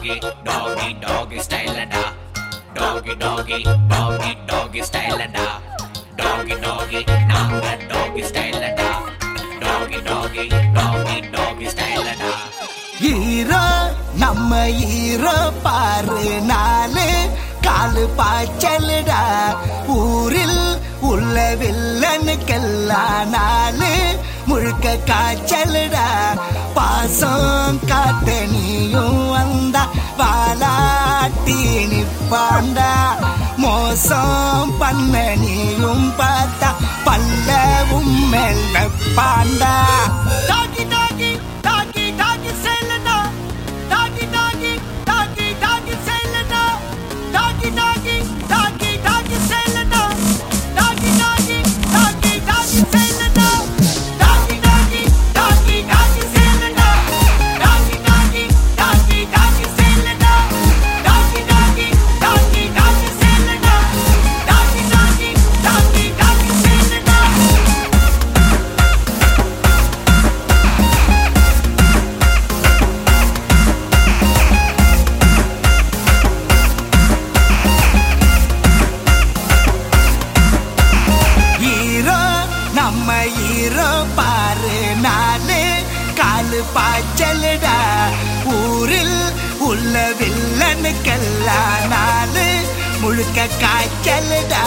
doggy, doggy, doggy style da. Doggy, doggy, doggy, doggy style da. Doggy, doggy, நாங்க doggy style da. Doggy, doggy, doggy, doggy style da. ஈரோ நம்ம ஈரோ பாரு நாலு காலு பாய்ச்சலுடா ஊரில் உள்ள வில்லனுக்கெல்லாம் நாலு முழுக்க காய்ச்சலுடா பாசம் காத்த நீயும் வந்தா வாலாட்டி நிப்பாண்டா மோசம் பண்ண நீயும் பார்த்தா பல்லவும் மெல்ல பாண்டா டாகி டாகி டாகி டாகி செல்லடா டாகி டாகி டாகி டாகி செல்லடா டாகி டாகி டாகி டாகி செல்லடா டாகி டாகி டாகி டாகி செல்லடா டாகி டாகி டாகி டாகி செல்லடா டாகி டாகி டாகி டாகி செல்லடா டாகி டாகி டாகி டாகி செல்லடா டாகி டாகி டாகி டாகி செல்லடா ஹீரோ நம்ம ஹீரோ பாரு நாலு காலு பாய்ச்சலுடா ஊரில் உள்ள வில்லனுக்கெல்லாம் நாலு முழுக்க காய்ச்சலுடா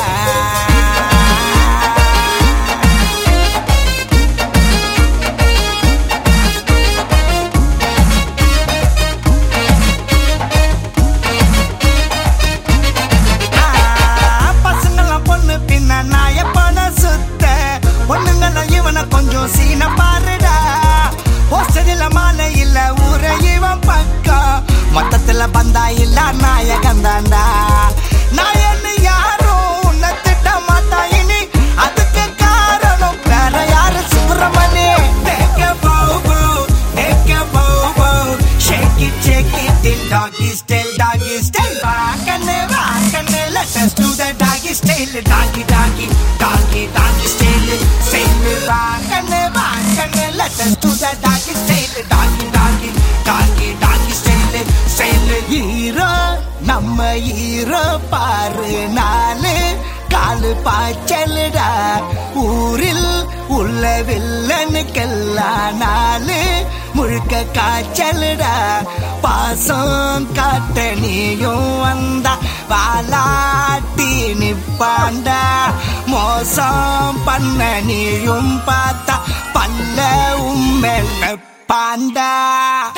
பசங்கெல்லாம் பொண்ணு பின்ன நாய பண சுத்த பொண்ணுங்கெல்லாம் இவனை கொஞ்சம் சீன பாருடா ஹோஸ்டலில் மாலை இல்ல ஊர இவன் பக்கம் மொத்தத்துல பந்தா இல்ல நாயகன் தாண்டா நாயன்னு யாரும் உன்னை திட்ட மாட்டா இனி அதுக்கு காரணம் வேற யாரு Subramani Take a bow bow, take a bow bow, shake it, shake it in doggy style, doggy style. Back and back and let us do the doggy style, doggy doggy, doggy doggy style, style. Back and back and let us do the doggy style, doggy doggy, doggy doggy style, style. Hero நம்ம hero பாரு நாலு காலு பாய்ச்சலுடா ஊரில் உள்ள வில்லனுக்கெல்லாம் நாலு முழுக்க காய்ச்சலுடா பாசம் காட்ட நீயும் வந்தா வாலாட்டி நிப்பாண்டா மோசம் பண்ண நீயும் பார்த்தா பல்ல உம்மெல்ல பாண்டா